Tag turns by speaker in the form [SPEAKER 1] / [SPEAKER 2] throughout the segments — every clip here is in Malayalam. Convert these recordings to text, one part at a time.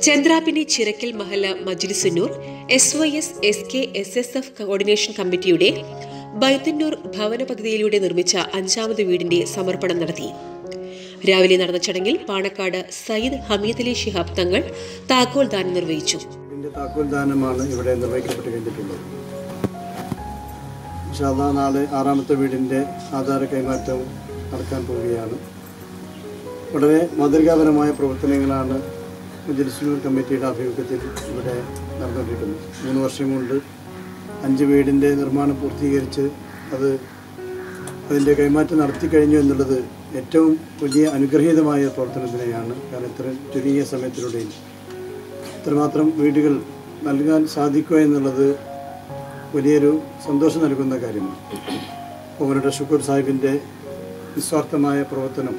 [SPEAKER 1] ചന്ദ്രാപിനി ചിറക്കൽ മഹല Majlisunnoor S Y S S K S S F coordination കമ്മിറ്റിയുടെ ബൈത്തന്നൂർ ഭവന പദ്ധതിയിലൂടെ നിർമ്മിച്ച അഞ്ചാമത് വീടിന്റെ സമർപ്പണം നടത്തി രാവിലെ നടന്ന ചടങ്ങിൽ പാണക്കാട് സയ്യിദ് ഹമീദ് അലി ശിഹാബ് തങ്ങൾ താക്കോൽ ദാനം നിർവഹിച്ചു
[SPEAKER 2] ഇതിൻ്റെ താക്കോൽ ദാനമാണ് ഇവിടെ നിർവഹിക്കപ്പെട്ട് കഴിഞ്ഞിട്ടുള്ളത് ഇൻഷാല്ലാ നാളെ ആറാമത്തെ വീടിൻ്റെ ആധാര കൈമാറ്റം നടക്കാൻ പോവുകയാണ് വളരെ മാതൃകാപരമായ പ്രവർത്തനങ്ങളാണ് മുജലിസുലൂർ കമ്മിറ്റിയുടെ ആഭിമുഖ്യത്തിൽ ഇവിടെ നടന്നുകൊണ്ടിരിക്കുന്നത് മൂന്ന് വർഷം കൊണ്ട് അഞ്ച് വീടിൻ്റെ നിർമ്മാണം പൂർത്തീകരിച്ച് അത് അതിൻ്റെ കൈമാറ്റം നടത്തി കഴിഞ്ഞു എന്നുള്ളത് ഏറ്റവും വലിയ അനുഗ്രഹീതമായ പ്രവർത്തനം തന്നെയാണ് കാരണം ഇത്രയും ചുരുങ്ങിയ സമയത്തിലൂടെയും ഇത്രമാത്രം വീടുകൾ നൽകാൻ സാധിക്കുക എന്നുള്ളത് വലിയൊരു സന്തോഷം നൽകുന്ന കാര്യമാണ് അവരുടെ ഷുക്കൂർ സാഹിബിൻ്റെ നിസ്വാർത്ഥമായ പ്രവർത്തനം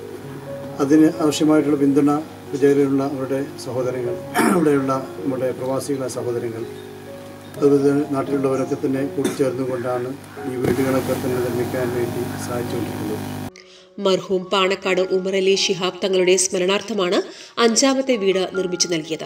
[SPEAKER 2] അതിന് ആവശ്യമായിട്ടുള്ള പിന്തുണ വിജയത്തിലുള്ള അവരുടെ സഹോദരങ്ങൾ ഇവിടെയുള്ള നമ്മുടെ പ്രവാസികളെ സഹോദരങ്ങൾ അതുപോലെ തന്നെ നാട്ടിലുള്ളവരൊക്കെ തന്നെ കൂടിച്ചേർന്നുകൊണ്ടാണ് ഈ വീടുകളൊക്കെ തന്നെ നിർമ്മിക്കാൻ വേണ്ടി സഹായിച്ചുകൊണ്ടിരിക്കുന്നത്
[SPEAKER 1] മർഹൂം പാണക്കാട് ഉമർ അലി ശിഹാബ് തങ്ങളുടെ സ്മരണാർത്ഥമാണ് അഞ്ചാമത്തെ വീട് നിർമ്മിച്ചു നൽകിയത്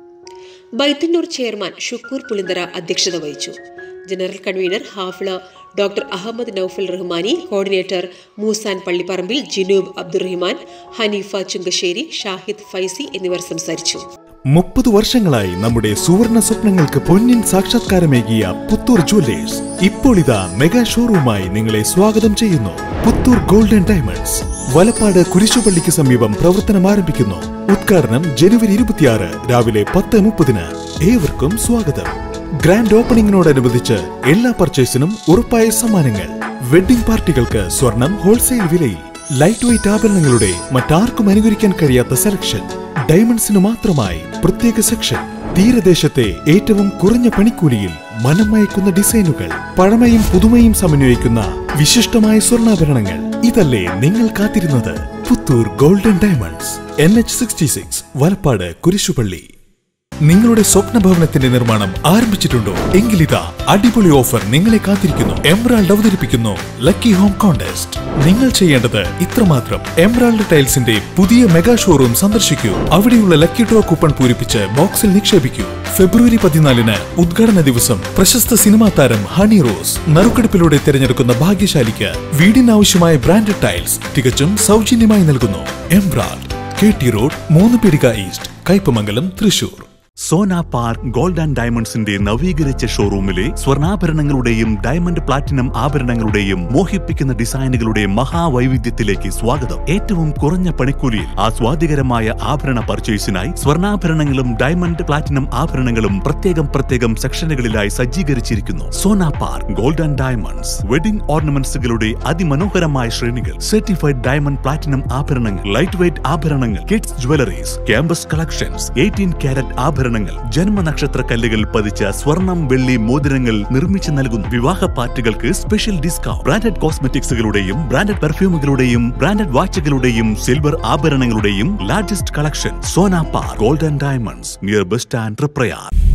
[SPEAKER 1] ബൈത്തന്നൂർ ചെയർമാൻ ഷുക്കൂർ പുളിന്തറ അധ്യക്ഷത വഹിച്ചു ജനറൽ കൺവീനർ ഹാഫിള ഡോക്ടർ അഹമ്മദ് നൌഫൽ റഹ്മാനി കോർഡിനേറ്റർ മൂസാൻ പള്ളിപ്പറമ്പിൽ ജിനൂബ് അബ്ദുറഹിമാൻ ഹനീഫ ചുങ്കശ്ശേരി ഷാഹിദ് ഫൈസി എന്നിവർ സംസാരിച്ചു
[SPEAKER 3] മുപ്പത് വർഷങ്ങളായി നമ്മുടെ സുവർണ സ്വപ്നങ്ങൾക്ക് പൊന്നിൻ സാക്ഷാത്കാരമേകിയ പുത്തൂർ ജുവല്ലേഴ്സ് ഇപ്പോൾ ഇതാ മെഗാ ഷോറൂമായി നിങ്ങളെ സ്വാഗതം ചെയ്യുന്നു പുത്തൂർ ഗോൾഡൻ ഡയമണ്ട്സ് വലപ്പാട് കുരിശുപള്ളിക്ക് സമീപം പ്രവർത്തനം ആരംഭിക്കുന്നു ഉദ്ഘാടനം ജനുവരി ഇരുപത്തിയാറ് രാവിലെ പത്ത് മുപ്പതിന് ഏവർക്കും സ്വാഗതം ഗ്രാൻഡ് ഓപ്പണിംഗിനോടനുബന്ധിച്ച് എല്ലാ പർച്ചേസിനും ഉറപ്പായ സമ്മാനങ്ങൾ വെഡിംഗ് പാർട്ടികൾക്ക് സ്വർണം ഹോൾസെയിൽ വിലയിൽ ലൈറ്റ് വെയിറ്റ് ആഭരണങ്ങളുടെ മറ്റാർക്കും അനുകരിക്കാൻ കഴിയാത്ത സെലക്ഷൻ ഡയമണ്ട്സിന് മാത്രമായി പ്രത്യേക സെക്ഷൻ തീരദേശത്തെ ഏറ്റവും കുറഞ്ഞ പണിക്കൂലിയിൽ മനം മയക്കുന്ന ഡിസൈനുകൾ പഴമയും പുതുമയും സമന്വയിക്കുന്ന വിശിഷ്ടമായ സ്വർണ്ണാഭരണങ്ങൾ ഇതല്ലേ നിങ്ങൾ കാത്തിരുന്നത് Puthur golden diamonds N H sixty six Valappad Kurishupally നിങ്ങളുടെ സ്വപ്ന ഭവനത്തിന്റെ നിർമ്മാണം ആരംഭിച്ചിട്ടുണ്ടോ എങ്കിലിതാ അടിപൊളി ഓഫർ നിങ്ങളെ കാത്തിരിക്കുന്നു എംബ്രാൾഡ് അവതരിപ്പിക്കുന്നു ലക്കി ഹോം കോൺടെസ്റ്റ് നിങ്ങൾ ചെയ്യേണ്ടത് ഇത്രമാത്രം എംബ്രാൾഡ് ടൈൽസിന്റെ പുതിയ മെഗാ ഷോറൂം സന്ദർശിക്കൂ അവിടെയുള്ള ലക്കി ഡ്രോ കൂപ്പൺ പൂരിപ്പിച്ച് ബോക്സിൽ നിക്ഷേപിക്കൂ ഫെബ്രുവരി പതിനാലിന് ഉദ്ഘാടന ദിവസം പ്രശസ്ത സിനിമാ താരം ഹണി റോസ് നറുക്കെടുപ്പിലൂടെ തിരഞ്ഞെടുക്കുന്ന ഭാഗ്യശാലിക്ക് വീടിനാവശ്യമായ ബ്രാൻഡഡ് ടൈൽസ് തികച്ചും സൗജന്യമായി നൽകുന്നു emerald K T road Moonnu Peedika east Kaipamangalam Thrissur
[SPEAKER 4] Sona park gold and ഡയമണ്ട്സിന്റെ നവീകരിച്ച ഷോറൂമിലെ സ്വർണ്ണാഭരണങ്ങളുടെയും ഡയമണ്ട് പ്ലാറ്റിനം ആഭരണങ്ങളുടെയും മോഹിപ്പിക്കുന്ന ഡിസൈനുകളുടെ മഹാവൈവിധ്യത്തിലേക്ക് സ്വാഗതം ഏറ്റവും കുറഞ്ഞ പണിക്കൂലിയിൽ ആസ്വാദികരമായ ആഭരണ പർച്ചേസിനായി സ്വർണ്ണാഭരണങ്ങളും ഡയമണ്ട് പ്ലാറ്റിനം ആഭരണങ്ങളും പ്രത്യേകം പ്രത്യേകം സെക്ഷനുകളിലായി സജ്ജീകരിച്ചിരിക്കുന്നു Sona park gold and diamonds wedding ഓർണമെന്റ്സുകളുടെ അതിമനോഹരമായ ശ്രേണികൾ സർട്ടിഫൈഡ് ഡയമണ്ട് പ്ലാറ്റിനം ആഭരണങ്ങൾ ലൈറ്റ് വെയിറ്റ് ആഭരണങ്ങൾ kids jewelleries campus collections eighteen carat ആഭരണങ്ങൾ ജന്മനക്ഷത്ര കല്ലുകൾ പതിച്ച സ്വർണം വെള്ളി മോതിരങ്ങൾ നിർമ്മിച്ചു നൽകുന്നു വിവാഹ പാർട്ടികൾക്ക് സ്പെഷ്യൽ ഡിസ്കൗണ്ട് ബ്രാൻഡഡ് കോസ്മെറ്റിക്സുകളുടെയും ബ്രാൻഡഡ് പെർഫ്യൂമുകളുടെയും ബ്രാൻഡഡ് വാച്ചുകളുടെയും സിൽവർ ആഭരണങ്ങളുടെയും largest collection Sona park golden diamonds near bus stand Prayar